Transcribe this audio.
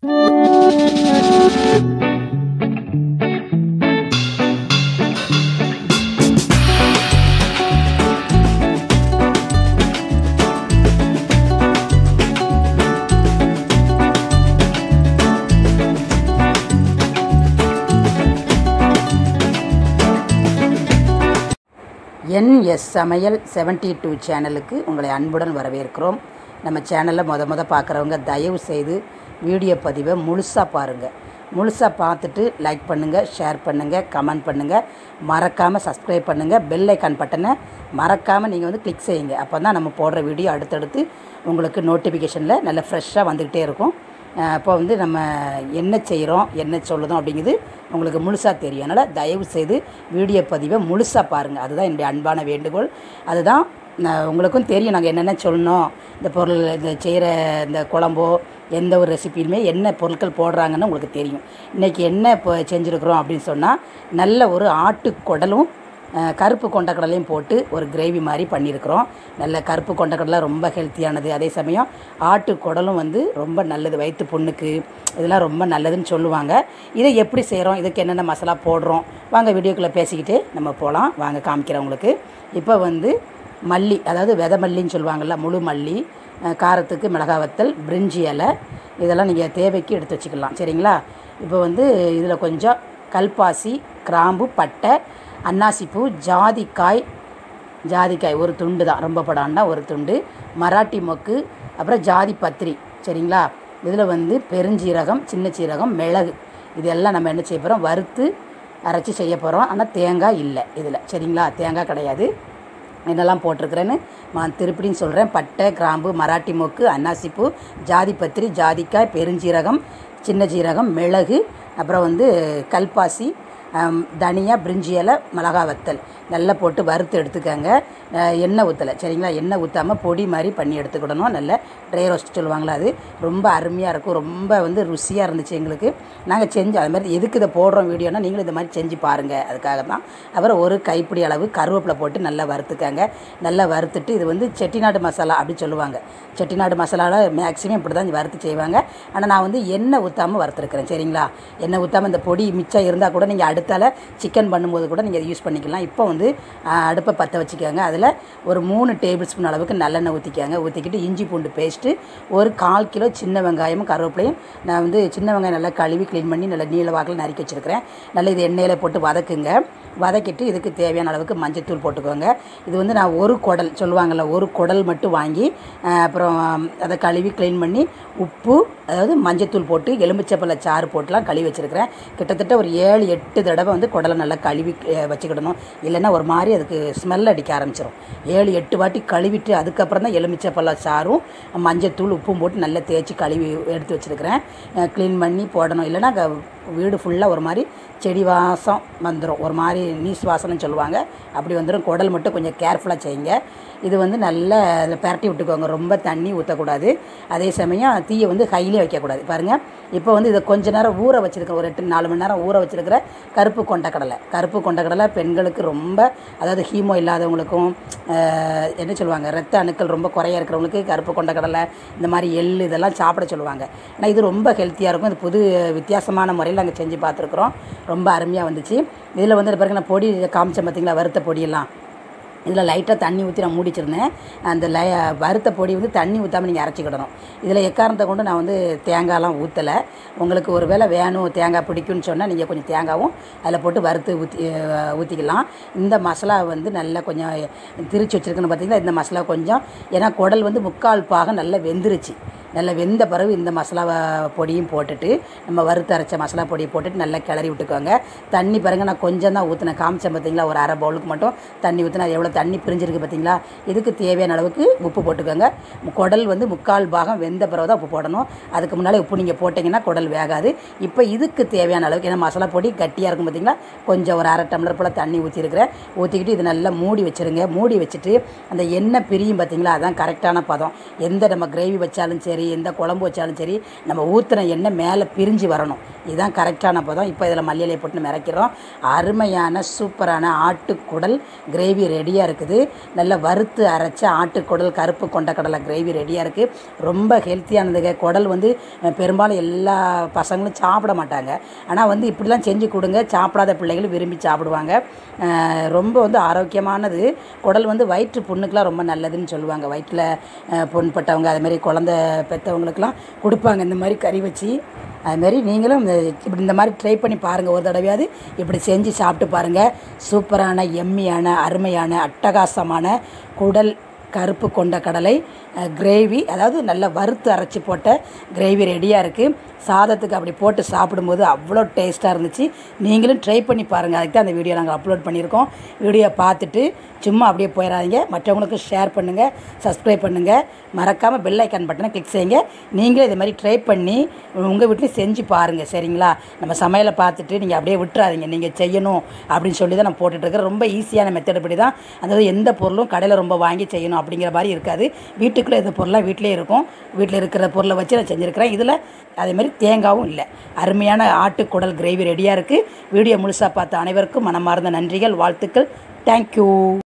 NS சமையல் seventy two சேனலுக்கு உங்களை அன்புடன் வரவேற்கிறோம் நம்ம சேனலை மொத மொத பார்க்குறவங்க தயவு செய்து வீடியோ பதிவை முழுசாக பாருங்கள் முழுசாக பார்த்துட்டு லைக் பண்ணுங்கள் ஷேர் பண்ணுங்கள் கமெண்ட் பண்ணுங்கள் மறக்காமல் சப்ஸ்கிரைப் பண்ணுங்கள் பெல் ஐக்கான் பட்டனை மறக்காமல் நீங்கள் வந்து கிளிக் செய்யுங்க அப்போ தான் நம்ம போடுற வீடியோ அடுத்தடுத்து உங்களுக்கு நோட்டிஃபிகேஷனில் நல்ல ஃப்ரெஷ்ஷாக வந்துக்கிட்டே இருக்கும் அஹ் அப்போ வந்து நம்ம என்ன செய்கிறோம் என்ன சொல்லுதோம் அப்படிங்கிறது உங்களுக்கு முழுசாக தெரியும் அதனால் தயவு செய்து வீடியோ பதிவை முழுசாக பாருங்கள் அதுதான் என்னுடைய அன்பான வேண்டுகோள் அதுதான் நான் உங்களுக்கும் தெரியும் நாங்கள் என்னென்ன சொல்லணும் இந்த பொருள் இந்த செய்கிற இந்த குழம்போ எந்த ஒரு ரெசிபியுமே என்ன பொருட்கள் போடுறாங்கன்னு உங்களுக்கு தெரியும் இன்றைக்கி என்ன இப்போ செஞ்சுருக்குறோம் அப்படின்னு சொன்னால் நல்ல ஒரு ஆட்டுக்குடலும் அஹ், கருப்பு கொண்டக்கடலையும் போட்டு ஒரு கிரேவி மாதிரி பண்ணியிருக்கிறோம் நல்ல கருப்பு கொண்டக்கடலை ரொம்ப ஹெல்த்தியானது அதே சமயம் ஆட்டு குடலும் வந்து ரொம்ப நல்லது வயிற்று புண்ணுக்கு இதெல்லாம் ரொம்ப நல்லதுன்னு சொல்லுவாங்க இதை எப்படி செய்கிறோம் இதுக்கு என்னென்ன மசாலா போடுறோம் வாங்க வீடியோக்குள்ளே பேசிக்கிட்டு நம்ம போகலாம் வாங்க காமிக்கிறேன் உங்களுக்கு இப்போ வந்து மல்லி அதாவது விதை மல்லின்னு சொல்லுவாங்கள்ல முழு மல்லி அஹ், காரத்துக்கு மிளகாய் வத்தல் பிரிஞ்சி இலை இதெல்லாம் நீங்கள் தேவைக்கு எடுத்து வச்சுக்கலாம் சரிங்களா இப்போ வந்து இதில் கொஞ்சம் கல்பாசி கிராம்பு பட்டை அன்னாசிப்பூ ஜாதிக்காய் ஜாதிக்காய் ஒரு துண்டு தான் ரொம்ப படாண்டா ஒரு துண்டு மராட்டி மொக்கு அப்புறம் ஜாதி பத்திரி சரிங்களா இதில் வந்து பெருஞ்சீரகம் சின்ன சீரகம் மிளகு இதெல்லாம் நம்ம என்ன செய்ய போகிறோம் வறுத்து அரைச்சி செய்ய போகிறோம் ஆனால் தேங்காய் இல்லை இதில் சரிங்களா தேங்காய் கிடையாது என்னெல்லாம் போட்டிருக்கிறேன்னு நான் திருப்பிடின்னு சொல்கிறேன் பட்டை கிராம்பு மராட்டி மொக்கு அன்னாசிப்பூ ஜாதி பத்திரி ஜாதிக்காய் பெருஞ்சீரகம் சின்ன ஜீரகம் மிளகு அப்புறம் வந்து கல்பாசி ஆம், தனியா பிரிஞ்சி இலை மிளகா வத்தல் நல்லா போட்டு வறுத்து எடுத்துக்கோங்க அஹ், எண்ணெய் ஊற்றலை சரிங்களா எண்ணெய் ஊற்றாமல் பொடி மாதிரி பண்ணி எடுத்துக்கிடணும் நல்ல ட்ரை ரோஸ்ட் சொல்லுவாங்களா அது ரொம்ப அருமையாக இருக்கும் ரொம்ப வந்து ருசியாக இருந்துச்சு எங்களுக்கு நாங்கள் செஞ்சோம் அது மாதிரி எதுக்கு இதை போடுறோம் வீடியோனா நீங்களும் இந்த மாதிரி செஞ்சு பாருங்கள் அதுக்காக தான் அப்புறம் ஒரு கைப்பிடி அளவு கருவேப்பிலை போட்டு நல்லா வறுத்துக்கங்க நல்லா வறுத்துட்டு இது வந்து செட்டிநாடு மசாலா அப்படி சொல்லுவாங்க செட்டிநாடு மசாலாவில் மேக்ஸிமம் இப்படி தான் வறுத்து செய்வாங்க ஆனால் நான் வந்து எண்ணெய் ஊற்றாமல் வறுத்துருக்கிறேன் சரிங்களா எண்ணெய் ஊற்றாமல் இந்த பொடி மிச்சம் இருந்தால் கூட நீங்கள் அடுத்தால சிக்கன் பண்ணும்போது கூட நீங்கள் யூஸ் பண்ணிக்கலாம் இப்போ வந்து ஆ, அடுப்பை பற்ற வச்சுக்கோங்க அதில் ஒரு மூணு டேபிள் ஸ்பூன் அளவுக்கு நல்லெண்ணெய் ஊற்றிக்கோங்க ஊற்றிக்கிட்டு இஞ்சி பூண்டு பேஸ்ட்டு ஒரு கால் கிலோ சின்ன வெங்காயமும் கருவேப்பிலையும் நான் வந்து சின்ன வெங்காயம் நல்லா கழுவி க்ளீன் பண்ணி நல்லா நீள வாக்கில் நறுக்கி வச்சுருக்கிறேன் நல்லா இது எண்ணெயில் போட்டு வதக்குங்க வதக்கிட்டு இதுக்கு தேவையான அளவுக்கு மஞ்சத்தூள் போட்டுக்கோங்க இது வந்து நான் ஒரு குடல் சொல்லுவாங்கள்ல ஒரு குடல் மட்டும் வாங்கி அஹ், அப்புறம் அதை கழுவி க்ளீன் பண்ணி உப்பு அதாவது மஞ்சத்தூள் போட்டு எலுமிச்சப்பழ சாறு போட்டுலாம் கழுவி வச்சுருக்கிறேன் கிட்டத்தட்ட ஒரு ஏழு எட்டு தடவை வந்து குடலை நல்லா கழுவி அஹ், வச்சுக்கிடணும் இல்லைன்னா ஒரு மாதிரி அதுக்கு ஸ்மெல் அடிக்க ஆரம்பிச்சிடும் ஏழு எட்டு வாட்டி கழுவிட்டு அதுக்கப்புறம் தான் எலுமிச்சப்பழ சாறும் மஞ்சத்தூள் உப்பும் போட்டு நல்லா தேய்ச்சி கழுவி எடுத்து வச்சுருக்கிறேன் க்ளீன் பண்ணி போடணும் இல்லைன்னா க- வீடு ஃபுல்லாக ஒரு மாதிரி செடி வாசம் வந்துடும் ஒரு மாதிரி நீஸ் வாசம்னு சொல்லுவாங்க அப்படி வந்துடும் குடல் மட்டும் கொஞ்சம் கேர்ஃபுல்லாக செய்யுங்க இது வந்து நல்லா அதில் பரட்டி விட்டுக்கோங்க ரொம்ப தண்ணி ஊற்றக்கூடாது அதே சமயம் தீயை வந்து ஹையிலே வைக்கக்கூடாது பாருங்கள் இப்போ வந்து இதை கொஞ்ச நேரம் ஊற வச்சுருக்க ஒரு எட்டு நாலு மணி நேரம் ஊற வச்சுருக்கிற கருப்பு கொண்டக்கடலை கருப்பு கொண்டக்கடலை பெண்களுக்கு ரொம்ப அதாவது ஹீமோ இல்லாதவங்களுக்கும் ஆஹ், என்ன சொல்லுவாங்க ரத்த அணுக்கள் ரொம்ப குறைய இருக்கிறவங்களுக்கு கருப்பு கொண்டக்கடலை இந்த மாதிரி எள் இதெல்லாம் சாப்பிட சொல்லுவாங்க ஆனால் இது ரொம்ப ஹெல்த்தியாக இருக்கும் இது புது வித்தியாசமான முறையில் நாங்கள் செஞ்சு பார்த்துருக்குறோம் ரொம்ப அருமையாக வந்துச்சு இதில் வந்து பாருங்க நான் பொடி காமிச்சேன் பார்த்தீங்களா வறுத்த பொடியெல்லாம் இதில் லைட்டாக தண்ணி ஊற்றி நான் மூடி வச்சிருந்தேன் அந்த லை வறுத்த பொடி வந்து தண்ணி ஊற்றாமல் நீங்கள் அரைச்சிக்கிடணும் இதில் எக்காரணத்தை கொண்டு நான் வந்து தேங்காய்லாம் ஊற்றலை உங்களுக்கு ஒரு வேளை வேணும் தேங்காய் பிடிக்கும்னு சொன்னால் நீங்கள் கொஞ்சம் தேங்காவும் அதில் போட்டு வறுத்து ஊற்றி ஊற்றிக்கலாம் இந்த மசாலா வந்து நல்லா கொஞ்சம் திரிச்சு வச்சுருக்கணும் பார்த்தீங்களா இந்த மசாலா கொஞ்சம் ஏன்னா குடல் வந்து முக்கால் பாகம் நல்லா வெந்துருச்சு நல்லா வெந்த பிறகு இந்த மசாலா பொடியும் போட்டுட்டு நம்ம வறுத்து அரைச்ச மசாலா பொடியை போட்டுட்டு நல்லா கிளறி விட்டுக்கோங்க தண்ணி பாருங்க நான் கொஞ்சம் தான் ஊற்றினேன் காமிச்சேன் பார்த்தீங்களா ஒரு அரை பவுலுக்கு மட்டும் தண்ணி ஊற்றினா எவ்வளோ தண்ணி பிரிஞ்சிருக்கு பார்த்தீங்களா இதுக்கு தேவையான அளவுக்கு உப்பு போட்டுக்கோங்க குடல் வந்து முக்கால் பாகம் வெந்த பிறகு தான் உப்பு போடணும் அதுக்கு முன்னாடி உப்பு நீங்கள் போட்டிங்கன்னா குடல் வேகாது இப்போ இதுக்கு தேவையான அளவுக்கு ஏன்னா மசாலா பொடி கட்டியாக இருக்கும் பார்த்தீங்களா கொஞ்சம் ஒரு அரை டம்ளர் போல் தண்ணி ஊற்றிருக்கிறேன் ஊற்றிக்கிட்டு இது நல்லா மூடி வச்சுருங்க மூடி வச்சுட்டு அந்த எண்ணெய் பிரியும் பார்த்தீங்களா அதான் கரெக்டான பதம் எந்த நம்ம கிரேவி வச்சாலும் சரி எந்த குழம்பு வச்சாலும் சரி நம்ம ஊற்றின எண்ணெய் மேலே பிரிஞ்சு வரணும் இதுதான் கரெக்டான பதம் இப்போ இதில் மல்லியிலையை போட்டு மிரக்கிறோம் அருமையான சூப்பரான ஆட்டுக்குடல் கிரேவி ரெடியாக இருக்குது நல்லா வறுத்து அரைச்ச ஆட்டுக்குடல் கருப்பு கொண்டக்கடலை கிரேவி ரெடியாக இருக்குது ரொம்ப ஹெல்த்தியானதுங்க குடல் வந்து அஹ், பெரும்பாலும் எல்லா பசங்களும் சாப்பிட மாட்டாங்க ஆனால் வந்து இப்படிலாம் செஞ்சு கொடுங்க சாப்பிடாத பிள்ளைகளும் விரும்பி சாப்பிடுவாங்க அஹ், ரொம்ப வந்து ஆரோக்கியமானது குடல் வந்து வயிற்று புண்ணுக்கெலாம் ரொம்ப நல்லதுன்னு சொல்லுவாங்க வயிற்றில் புண்பட்டவங்க அதுமாரி குழந்த பெற்றவங்களுக்கெல்லாம் கொடுப்பாங்க இந்த மாதிரி கறி வச்சு அதுமாரி நீங்களும் இந்த இப்படி இந்த மாதிரி ட்ரை பண்ணி பாருங்கள் ஒரு தடவையாவது இப்படி செஞ்சு சாப்பிட்டு பாருங்கள் சூப்பரான எம்மியான அருமையான அட்டகாசமான குடல் கருப்பு கொண்ட கடலை கிரேவி அதாவது நல்லா வறுத்து அரைச்சி போட்ட கிரேவி ரெடியாக இருக்குது சாதத்துக்கு அப்படி போட்டு சாப்பிடும்போது அவ்வளோ டேஸ்ட்டாக இருந்துச்சு நீங்களும் ட்ரை பண்ணி பாருங்கள் அதுக்கு தான் அந்த வீடியோ நாங்கள் அப்லோட் பண்ணியிருக்கோம் வீடியோ பார்த்துட்டு சும்மா அப்படியே போயிடாதீங்க மற்றவங்களுக்கும் ஷேர் பண்ணுங்கள் சப்ஸ்கிரைப் பண்ணுங்கள் மறக்காமல் பெல் ஐக்கான் பட்டனை கிளிக் செய்யுங்க நீங்களும் இது மாதிரி ட்ரை பண்ணி உங்கள் வீட்லேயும் செஞ்சு பாருங்கள் சரிங்களா நம்ம சமையலை பார்த்துட்டு நீங்கள் அப்படியே விட்டுறாதீங்க நீங்கள் செய்யணும் அப்படின்னு சொல்லி தான் நான் போட்டுட்ருக்கேன் ரொம்ப ஈஸியான மெத்தட் படி தான் அதாவது எந்த பொருளும் கடையில் ரொம்ப வாங்கி செய்யணும் அப்படிங்கிற மாதிரி இருக்காது வீட்டுக்குள்ளே இந்த பொருளாக வீட்டிலே இருக்கும் வீட்டில் இருக்கிற பொருளை வச்சு நான் செஞ்சுருக்கிறேன் இதில் அதே மாதிரி தேங்காவும் இல்லை அருமையான ஆட்டுக்குடல் கிரேவி ரெடியாக இருக்குது வீடியோ முழுசாக பார்த்த அனைவருக்கும் மனமார்ந்த நன்றிகள் வாழ்த்துக்கள் தேங்க்யூ